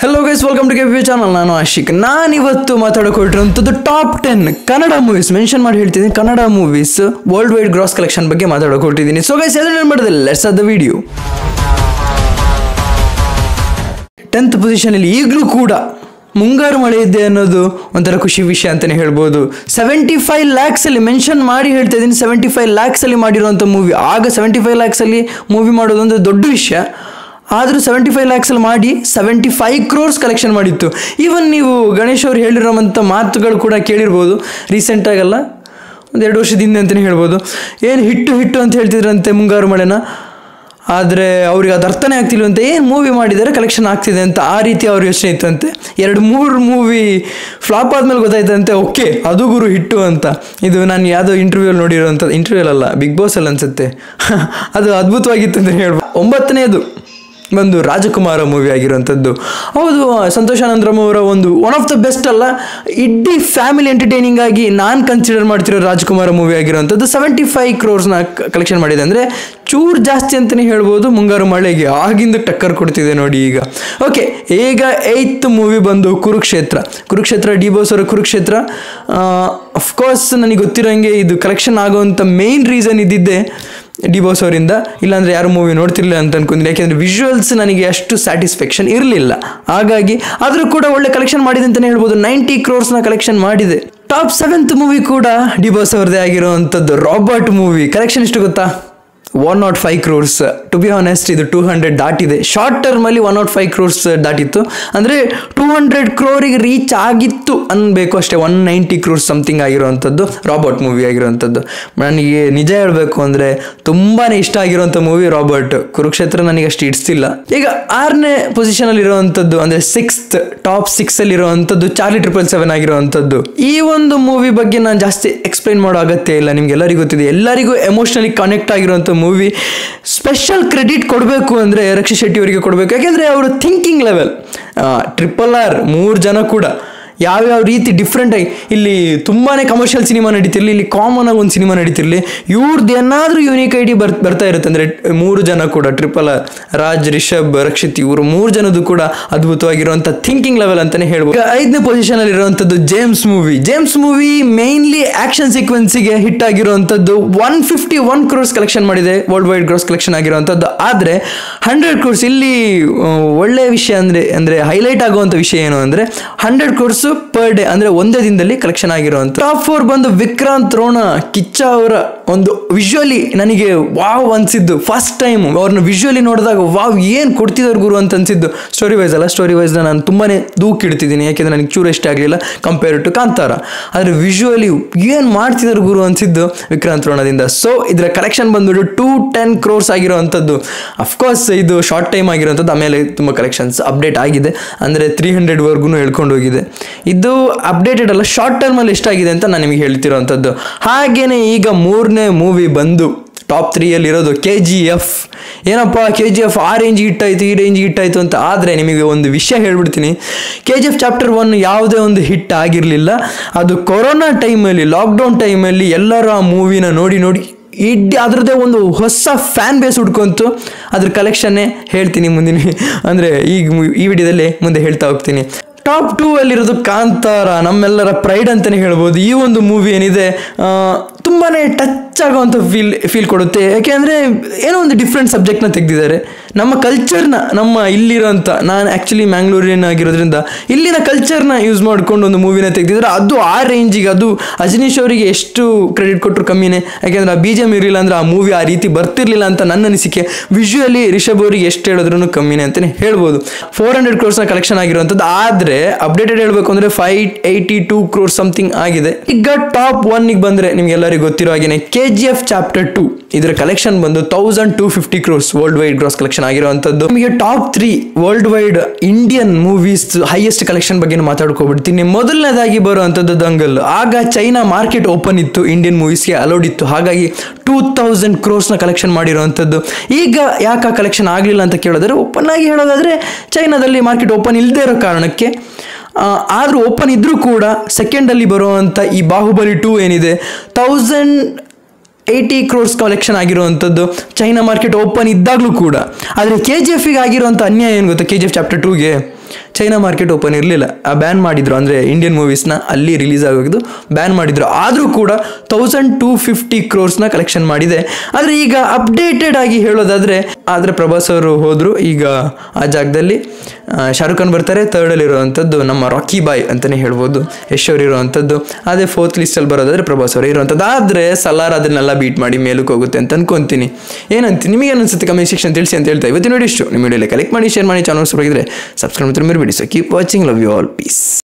hello guys welcome to K channel ನಾನು ಆಶಿಕ್ ನಾನು ಇವತ್ತು ಮಾತಾಡೋಕೊಟ್ಟಿರುವಂಥದ್ದು top ten Kannada movies mention ಮಾಡಿ ಹೇಳ್ತಿದ್ದೀನಿ Kannada movies worldwide gross collection ಬಗ್ಗೆ ಮಾತಾಡೋಕೊಟ್ಟಿದ್ದೀನಿ ಸೊ ಗೈಸ್ ಏನು ಮಾಡಿದೆ ಲೆಟ್ಸ್ ಆದ ವಿಡಿಯೋ ಟೆಂತ್ ಪೊಸಿಷನಲ್ಲಿ ಈಗಲೂ ಕೂಡ ಮುಂಗಾರು ಮಳೆ ಇದೆ ಅನ್ನೋದು ಒಂಥರ ಖುಷಿ ವಿಷಯ ಅಂತಲೇ ಹೇಳ್ಬೋದು ಸೆವೆಂಟಿ ಫೈವ್ ಲ್ಯಾಕ್ಸಲ್ಲಿ ಮೆನ್ಷನ್ ಮಾಡಿ ಹೇಳ್ತಾ ಇದ್ದೀನಿ ಸೆವೆಂಟಿ ಫೈವ್ ಲ್ಯಾಕ್ಸಲ್ಲಿ ಮಾಡಿರುವಂಥ ಮೂವಿ ಆಗ ಸೆವೆಂಟಿ ಫೈವ್ ಲ್ಯಾಕ್ಸಲ್ಲಿ ಮೂವಿ ಮಾಡೋದು ಒಂದು ದೊಡ್ಡ ವಿಷಯ ಆದರೂ ಸೆವೆಂಟಿ ಫೈವ್ ಲ್ಯಾಕ್ಸಲ್ಲಿ ಮಾಡಿ ಸೆವೆಂಟಿ ಫೈವ್ ಕ್ರೋರ್ಸ್ ಕಲೆಕ್ಷನ್ ಮಾಡಿತ್ತು ಈವನ್ ನೀವು ಗಣೇಶ್ ಅವ್ರು ಹೇಳಿರೋವಂಥ ಮಾತುಗಳು ಕೂಡ ಕೇಳಿರ್ಬೋದು ರೀಸೆಂಟಾಗಲ್ಲ ಒಂದು ಎರಡು ವರ್ಷದ ಹಿಂದೆ ಅಂತಲೇ ಹೇಳ್ಬೋದು ಏನು ಹಿಟ್ಟು ಹಿಟ್ಟು ಅಂತ ಹೇಳ್ತಿದ್ರಂತೆ ಮುಂಗಾರು ಮಳೆನ ಆದರೆ ಅವ್ರಿಗೆ ಅದು ಅರ್ಥನೇ ಆಗ್ತಿಲ್ವಂತೆ ಏನು ಮೂವಿ ಮಾಡಿದರೆ ಕಲೆಕ್ಷನ್ ಆಗ್ತಿದೆ ಅಂತ ಆ ರೀತಿ ಅವ್ರ ಯೋಚನೆ ಇತ್ತಂತೆ ಎರಡು ಮೂರು ಮೂವಿ ಫ್ಲಾಪ್ ಆದಮೇಲೆ ಗೊತ್ತಾಯ್ತಂತೆ ಓಕೆ ಅದು ಗುರು ಹಿಟ್ಟು ಅಂತ ಇದು ನಾನು ಯಾವುದೋ ಇಂಟರ್ವ್ಯೂಲ್ಲಿ ನೋಡಿರೋಂಥದ್ದು ಇಂಟರ್ವ್ಯೂಲ್ ಅಲ್ಲ ಬಿಗ್ ಬಾಸ್ ಅಲ್ಲಿ ಅನ್ಸುತ್ತೆ ಅದು ಅದ್ಭುತವಾಗಿತ್ತು ಅಂತ ಹೇಳ್ಬೋದು ಒಂಬತ್ತನೇದು ಒಂದು ರಾಜಕುಮಾರ ಮೂವಿ ಆಗಿರುವಂಥದ್ದು ಹೌದು ಸಂತೋಷ್ ಆನಂದ್ರಮ್ ಅವರ ಒಂದು ಒನ್ ಆಫ್ ದ ಬೆಸ್ಟ್ ಅಲ್ಲ ಇಡೀ ಫ್ಯಾಮಿಲಿ ಎಂಟರ್ಟೈನಿಂಗ್ ಆಗಿ ನಾನು ಕನ್ಸಿಡರ್ ಮಾಡ್ತಿರೋ ರಾಜಕುಮಾರ ಮೂವಿ ಆಗಿರುವಂಥದ್ದು ಸೆವೆಂಟಿ ಫೈವ್ ಕ್ರೋರ್ಸ್ನ ಕಲೆಕ್ಷನ್ ಮಾಡಿದೆ ಅಂದರೆ ಚೂರು ಜಾಸ್ತಿ ಅಂತಲೇ ಹೇಳ್ಬೋದು ಮುಂಗಾರು ಮಳೆಗೆ ಆಗಿಂದ ಟಕ್ಕರ್ ಕೊಡ್ತಿದೆ ನೋಡಿ ಈಗ ಓಕೆ ಈಗ ಏಯ್ತ್ ಮೂವಿ ಬಂದು ಕುರುಕ್ಷೇತ್ರ ಕುರುಕ್ಷೇತ್ರ ಡಿ ಬೋಸ್ ಅವರ ಕುರುಕ್ಷೇತ್ರ ಅಫ್ಕೋರ್ಸ್ ನನಗೆ ಗೊತ್ತಿರೋಂಗೆ ಇದು ಕಲೆಕ್ಷನ್ ಆಗೋವಂಥ ಮೇಯ್ನ್ ರೀಸನ್ ಇದ್ದಿದ್ದೆ ಡಿ ಬಾಸ್ ಅವರಿಂದ ಇಲ್ಲಾಂದ್ರೆ ಯಾರು ಮೂವಿ ನೋಡ್ತಿರ್ಲಿಲ್ಲ ಅಂತ ಅನ್ಕೊಂತೀನಿ ಯಾಕೆಂದ್ರೆ ವಿಜುವಲ್ಸ್ ನನಗೆ ಅಷ್ಟು ಸ್ಯಾಟಿಸ್ಫ್ಯಾಕ್ಷನ್ ಇರಲಿಲ್ಲ ಹಾಗಾಗಿ ಆದರೂ ಕೂಡ ಒಳ್ಳೆ ಕಲೆಕ್ಷನ್ ಮಾಡಿದೆ ಅಂತಲೇ ಹೇಳ್ಬೋದು ನೈಂಟಿ ಕ್ರೋರ್ಸ್ನ ಕಲೆಕ್ಷನ್ ಮಾಡಿದೆ ಟಾಪ್ ಸೆವೆಂತ್ ಮೂವಿ ಕೂಡ ಡಿ ಬಾಸ್ ಅವ್ರದ್ದೇ ಆಗಿರುವಂಥದ್ದು ರಾಬರ್ಟ್ ಮೂವಿ ಕಲೆಕ್ಷನ್ ಎಷ್ಟು ಗೊತ್ತಾ one nought five crores to be honest ಇದು ಟೂ ಹಂಡ್ರೆಡ್ ದಾಟಿದೆ ಶಾರ್ಟ್ ಟರ್ಮಲ್ಲಿ ಒನ್ ನಾಟ್ ಫೈವ್ ಕ್ರೋರ್ಸ್ ದಾಟಿತ್ತು ಅಂದರೆ ಟೂ ಹಂಡ್ರೆಡ್ ಕ್ರೋರಿಗೆ ರೀಚ್ ಆಗಿತ್ತು ಅನ್ಬೇಕು ಅಷ್ಟೇ ಒನ್ ನೈಂಟಿ ಕ್ರೋರ್ಸ್ ಸಮಥಿಂಗ್ ಆಗಿರುವಂಥದ್ದು ರಾಬರ್ಟ್ ಮೂವಿ ಆಗಿರುವಂಥದ್ದು ನನಗೆ ನಿಜ ಹೇಳಬೇಕು ಅಂದರೆ ತುಂಬಾ ಇಷ್ಟ ಆಗಿರುವಂಥ ಮೂವಿ ರಾಬರ್ಟ್ ಕುರುಕ್ಷೇತ್ರ ನನಗೆ ಅಷ್ಟು ಇಡಿಸ್ತಿಲ್ಲ ಈಗ ಆರನೇ ಪೊಸಿಷನಲ್ಲಿ ಇರುವಂಥದ್ದು ಅಂದರೆ ಸಿಕ್ಸ್ತ್ ಟಾಪ್ ಸಿಕ್ಸಲ್ಲಿ ಇರುವಂಥದ್ದು ಚಾರ್ಲಿ ಟ್ರಿಪಲ್ ಸೆವೆನ್ ಆಗಿರುವಂಥದ್ದು ಈ ಒಂದು ಮೂವಿ ಬಗ್ಗೆ ನಾನು ಜಾಸ್ತಿ ಎಕ್ಸ್ಪ್ಲೈನ್ ಮಾಡೋ ಅಗತ್ಯ ಇಲ್ಲ ನಿಮ್ಗೆ ಎಲ್ಲರಿಗೂ ಗೊತ್ತಿದೆ ಎಲ್ಲರಿಗೂ ಎಮೋಷ್ನಲಿ ಕನೆಕ್ಟ್ ಆಗಿರುವಂಥ ಮೂವಿ ಸ್ಪೆಷಲ್ ಕ್ರೆಡಿಟ್ ಕೊಡಬೇಕು ಅಂದರೆ ರಕ್ಷಿತ್ ಶೆಟ್ಟಿ ಅವರಿಗೆ ಕೊಡಬೇಕು ಯಾಕೆಂದರೆ ಅವರು ಥಿಂಕಿಂಗ್ ಲೆವೆಲ್ ಟ್ರಿಪಲ್ ಆರ್ ಮೂರು ಜನ ಕೂಡ ಯಾವ್ಯಾವ ರೀತಿ ಡಿಫ್ರೆಂಟ್ ಆಗಿ ಇಲ್ಲಿ ತುಂಬಾ ಕಮರ್ಷಿಯಲ್ ಸಿನಿಮಾ ನಡೀತಿರ್ಲಿ ಇಲ್ಲಿ ಕಾಮನ್ ಆಗಿ ಒಂದು ಸಿನಿಮಾ ನಡೀತಿರ್ಲಿ ಇವ್ರದ್ದು ಏನಾದರೂ ಯೂನಿಕ್ ಐಡಿ ಬರ್ ಬರ್ತಾ ಇರುತ್ತೆ ಅಂದರೆ ಮೂರು ಜನ ಕೂಡ ಟ್ರಿಪಲ್ ಆರ್ ರಾಜ್ ರಿಷಬ್ ರಕ್ಷಿತ್ ಇವರು ಮೂರು ಜನದ್ದು ಕೂಡ ಅದ್ಭುತವಾಗಿರುವಂಥ ಥಿಂಕಿಂಗ್ ಲೆವೆಲ್ ಅಂತಲೇ ಹೇಳ್ಬೋದು ಈಗ ಐದನೇ ಪೊಸಿಷನಲ್ಲಿ ಇರುವಂಥದ್ದು James movie James movie mainly action ಸೀಕ್ವೆನ್ಸಿಗೆ ಹಿಟ್ ಆಗಿರುವಂಥದ್ದು one fifty one crores collection ಮಾಡಿದೆ ವರ್ಲ್ಡ್ ವೈಡ್ ಕ್ರೋರ್ಸ್ ಕಲೆಕ್ಷನ್ ಆಗಿರುವಂಥದ್ದು ಆದರೆ ಹಂಡ್ರೆಡ್ ಕ್ರೋರ್ಸ್ ಇಲ್ಲಿ ಆ, ಒಳ್ಳೆಯ ವಿಷಯ ಅಂದರೆ ಅಂದರೆ ಹೈಲೈಟ್ ಆಗುವಂಥ ವಿಷಯ ಏನು ಅಂದರೆ ಹಂಡ್ರೆಡ್ ಕ್ರೋರ್ಸ್ ಪರ್ ಡೇ ಅಂದರೆ ಒಂದೇ ದಿನದಲ್ಲಿ ಕಲೆಕ್ಷನ್ ಆಗಿರುವಂಥ ಟಾಪ್ ಫೋರ್ ಬಂದು ವಿಕ್ರಾಂತ್ ರೋಣ ಕಿಚ್ಚ ಅವರ ಒಂದು ವಿಜುವಲಿ ನನಗೆ ವಾವ್ ಅನ್ಸಿದ್ದು ಫಸ್ಟ್ ಟೈಮ್ ಅವ್ರನ್ನ ವಿಜುವಲಿ ನೋಡಿದಾಗ ವಾವ್ ಏನು ಕೊಡ್ತಿದ್ದಾರೆ ಗುರು ಅಂತ ಅನ್ಸಿದ್ದು ಸ್ಟೋರಿ ವೈಸ್ ಅಲ್ಲ ಸ್ಟೋರಿ ವೈಸ್ನ ನಾನು ತುಂಬಾ ದೂಕ್ ಇಡ್ತಿದ್ದೀನಿ ಯಾಕೆಂದ್ರೆ ನನಗೆ ಚೂರು ಇಷ್ಟ ಆಗಲಿಲ್ಲ ಕಂಪೇರ್ ಟು ಕಾಂತಾರ ಆದರೆ ವಿಜುವಲಿ ಏನು ಮಾಡ್ತಿದ್ದಾರೆ ಗುರು ಅನ್ಸಿದ್ದು ವಿಕ್ರಾಂತ್ ರೋಣದಿಂದ ಸೊ ಇದರ ಕಲೆಕ್ಷನ್ ಬಂದ್ಬಿಟ್ಟು ಟೂ ಟೆನ್ ಕ್ರೋರ್ಸ್ ಆಗಿರುವಂಥದ್ದು ಅಫ್ಕೋರ್ಸ್ ಇದು ಶಾರ್ಟ್ ಟೈಮ್ ಆಗಿರುವಂಥದ್ದು ಆಮೇಲೆ ತುಂಬ ಕಲೆಕ್ಷನ್ಸ್ ಅಪ್ಡೇಟ್ ಆಗಿದೆ ಅಂದರೆ ತ್ರೀ ಹಂಡ್ರೆಡ್ವರೆಗೂ ಹೇಳ್ಕೊಂಡು ಹೋಗಿದೆ ಇದು ಅಪ್ಡೇಟೆಡ್ ಅಲ್ಲ ಶಾರ್ಟ್ ಟರ್ಮಲ್ಲಿ ಎಷ್ಟಾಗಿದೆ ಅಂತ ನಾನು ನಿಮಗೆ ಹೇಳ್ತಿರೋವಂಥದ್ದು ಹಾಗೇನೆ ಈಗ ಮೂರನೇ ಮೂವಿ ಬಂದು ಟಾಪ್ ತ್ರೀಯಲ್ಲಿ ಇರೋದು ಕೆ ಜಿ ಎಫ್ ಏನಪ್ಪ ಕೆ ಜಿ ಎಫ್ ಆ ರೇಂಜಿಗೆ ಇಟ್ಟಾಯಿತು ಈ ರೇಂಜಿಗೆ ಇಟ್ಟಾಯಿತು ಅಂತ ಆದರೆ ನಿಮಗೆ ಒಂದು ವಿಷಯ ಹೇಳ್ಬಿಡ್ತೀನಿ K G F chapter one ಯಾವುದೇ ಒಂದು ಹಿಟ್ ಆಗಿರಲಿಲ್ಲ ಅದು ಕೊರೋನಾ ಟೈಮಲ್ಲಿ ಲಾಕ್ಡೌನ್ ಟೈಮಲ್ಲಿ ಎಲ್ಲರೂ ಆ ಮೂವಿನ ನೋಡಿ ನೋಡಿ ಇಡೀ ಅದರದ್ದೇ ಒಂದು ಹೊಸ ಫ್ಯಾನ್ ಬೇಸ್ ಹುಡ್ಕೊಂತು ಅದ್ರ ಕಲೆಕ್ಷನ್ನೇ ಹೇಳ್ತೀನಿ ಮುಂದಿನ ಅಂದರೆ ಈಗ ಮು- ಈ ವಿಡಿಯೋದಲ್ಲಿ ಮುಂದೆ ಹೇಳ್ತಾ ಹೋಗ್ತೀನಿ ಟಾಪ್ ಟೂ ಅಲ್ಲಿರೋದು ಕಾಂತಾರ ನಮ್ಮೆಲ್ಲರ ಪ್ರೈಡ್ ಅಂತಲೇ ಹೇಳ್ಬೋದು ಈ ಒಂದು ಮೂವಿ ಏನಿದೆ ತುಂಬಾ ಟಚ್ ಆಗುವಂಥ ಫೀಲ್ ಫೀಲ್ ಕೊಡುತ್ತೆ ಯಾಕೆಂದರೆ ಏನೋ ಒಂದು ಡಿಫ್ರೆಂಟ್ ಸಬ್ಜೆಕ್ಟ್ನ ತೆಗೆದಿದ್ದಾರೆ ನಮ್ಮ ಕಲ್ಚರ್ನ ನಮ್ಮ ಇಲ್ಲಿರೋಂಥ ನಾನು ಆ್ಯಕ್ಚುಲಿ ಮ್ಯಾಂಗ್ಳೂರಿನ ಆಗಿರೋದ್ರಿಂದ ಇಲ್ಲಿನ ಕಲ್ಚರ್ನ ಯೂಸ್ ಮಾಡ್ಕೊಂಡು ಒಂದು ಮೂವಿನ ತೆಗೆದಿದ್ದಾರೆ ಅದು ಆ ರೇಂಜಿಗೆ ಅದು ಅಜನೀಶ್ ಅವರಿಗೆ ಎಷ್ಟು ಕ್ರೆಡಿಟ್ ಕೊಟ್ಟರು ಕಮ್ಮಿನೇ ಯಾಕೆಂದರೆ ಆ ಬಿ ಜಿ ಎಮ್ ಇರಲಿಲ್ಲ ಅಂದರೆ ಆ ಮೂವಿ ಆ ರೀತಿ ಬರ್ತಿರ್ಲಿಲ್ಲ ಅಂತ ನನ್ನ ಅನಿಸಿಕೆ ವಿಜುವಲಿ ರಿಷಬ್ ಅವರಿಗೆ ಎಷ್ಟು ಹೇಳಿದ್ರು ಕಮ್ಮಿನೇ ಅಂತಲೇ ಹೇಳ್ಬೋದು ಫೋರ್ ಹಂಡ್ರೆಡ್ ಕ್ರೋರ್ಸ್ನ ಕಲೆಕ್ಷನ್ ಆಗಿರುವಂಥದ್ದು ಆದರೆ ಅಪ್ಡೇಟೆಡ್ ಹೇಳಬೇಕು ಅಂದರೆ five eighty two crores something ಆಗಿದೆ ಈಗ ಟಾಪ್ ಒನ್ನಿಗೆ ಬಂದರೆ ನಿಮ್ಗೆಲ್ಲರಿಗೂ ಗೊತ್ತಿರೋ ಹಾಗೆಯೇ K G F chapter two ಇದರ ಕಲೆಕ್ಷನ್ ಬಂದು thousand two fifty crores worldwide gross collection ಆಗಿರುವಂಥದ್ದು ನಿಮಗೆ top three worldwide Indian movies highest collection ಬಗ್ಗೆ ಮಾತಾಡ್ಕೊಬಿಡ್ತೀನಿ ಮೊದಲನೇದಾಗಿ ಬರುವಂಥದ್ದು ದಂಗಲ್ ಆಗ ಚೈನಾ ಮಾರ್ಕೆಟ್ ಓಪನ್ ಇತ್ತು ಇಂಡಿಯನ್ ಮೂವೀಸ್ಗೆ ಅಲೋಡ್ ಇತ್ತು ಹಾಗಾಗಿ ಟೂ ತೌಸಂಡ್ ಕ್ರೋರ್ಸ್ನ ಕಲೆಕ್ಷನ್ ಮಾಡಿರುವಂಥದ್ದು ಈಗ ಯಾಕೆ ಕಲೆಕ್ಷನ್ ಆಗಲಿಲ್ಲ ಅಂತ ಕೇಳಿದ್ರೆ ಓಪನ್ ಆಗಿ ಹೇಳೋದಾದರೆ ಚೈನಾದಲ್ಲಿ ಮಾರ್ಕೆಟ್ ಓಪನ್ ಇಲ್ಲದೆ ಇರೋ ಕಾರಣಕ್ಕೆ ಆದರೂ ಓಪನ್ ಇದ್ದರೂ ಕೂಡ ಸೆಕೆಂಡಲ್ಲಿ ಬರುವಂಥ ಈ ಬಾಹುಬಲಿ ಟೂ ಏನಿದೆ ತೌಸಂಡ್ ಏಯ್ಟಿ ಕ್ರೋರ್ಸ್ ಕಲೆಕ್ಷನ್ ಆಗಿರುವಂಥದ್ದು ಚೈನಾ ಮಾರ್ಕೆಟ್ ಓಪನ್ ಇದ್ದಾಗಲೂ ಕೂಡ ಆದರೆ ಕೆ ಜಿ ಎಫಿಗೆ ಆಗಿರುವಂಥ ಅನ್ಯಾಯ ಏನು ಗೊತ್ತಾ ಕೆ ಜಿ ಎಫ್ ಚಾಪ್ಟರ್ ಟೂಗೆ ಚೈನಾ ಮಾರ್ಕೆಟ್ ಓಪನ್ ಇರಲಿಲ್ಲ ಬ್ಯಾನ್ ಮಾಡಿದ್ರು ಅಂದರೆ ಇಂಡಿಯನ್ ಮೂವೀಸ್ನ ಅಲ್ಲಿ ರಿಲೀಸ್ ಆಗೋದು ಬ್ಯಾನ್ ಮಾಡಿದ್ರು ಆದರೂ ಕೂಡ ತೌಸಂಡ್ ಟೂ ಫಿಫ್ಟಿ ಕ್ರೋರ್ಸ್ನ ಕಲೆಕ್ಷನ್ ಮಾಡಿದೆ ಆದರೆ ಈಗ ಅಪ್ಡೇಟೆಡ್ ಆಗಿ ಹೇಳೋದಾದರೆ ಆದರೆ ಪ್ರಭಾಸ್ ಅವರು ಹೋದರು ಈಗ ಆ ಜಾಗದಲ್ಲಿ ಆ, ಶಾರುಖ್ ಖಾನ್ ಬರ್ತಾರೆ ಥರ್ಡಲ್ಲಿ ಇರುವಂಥದ್ದು ನಮ್ಮ ರಾಕಿ ಬಾಯ್ ಅಂತಲೇ ಹೇಳ್ಬೋದು ಯಶ್ ಅವ್ರು ಇರುವಂಥದ್ದು ಅದೇ ಫೋರ್ತ್ ಲಿಸ್ಟಲ್ಲಿ ಬರೋದಾದ್ರೆ ಪ್ರಭಾಸ್ ಅವರು ಇರುವಂಥದ್ದು ಆದರೆ ಸಲಾರ್ ಅದನ್ನೆಲ್ಲ ಬೀಟ್ ಮಾಡಿ ಮೇಲಕ್ಕೆ ಹೋಗುತ್ತೆ ಅಂತ ಅನ್ಕೊಂತೀನಿ ಏನಂತ ನಿಮಗೆ ಅನಿಸುತ್ತೆ ಕಮೆಂಟ್ ಸೆಕ್ಷನ್ ತಿಳಿಸಿ ಅಂತ ಹೇಳ್ತಾ ಇವತ್ತಿನ ನೋಡಿ ಇಷ್ಟು ನಿಮ್ಮ ವಿಡಿಯೋಲಿ ಕಲೆಕ್ಟ್ ಮಾಡಿ ಶೇರ್ ಮಾಡಿ ಚಾನಲ್ ಸಬ್ಸ್ಕ್ರೈಬ್ ಸಬ್ಸ್ಕ್ರೈಬ್ ಮಾಡ್ತಾರೆ ಮರಿಬೇಡಿ so keep watching love you all piece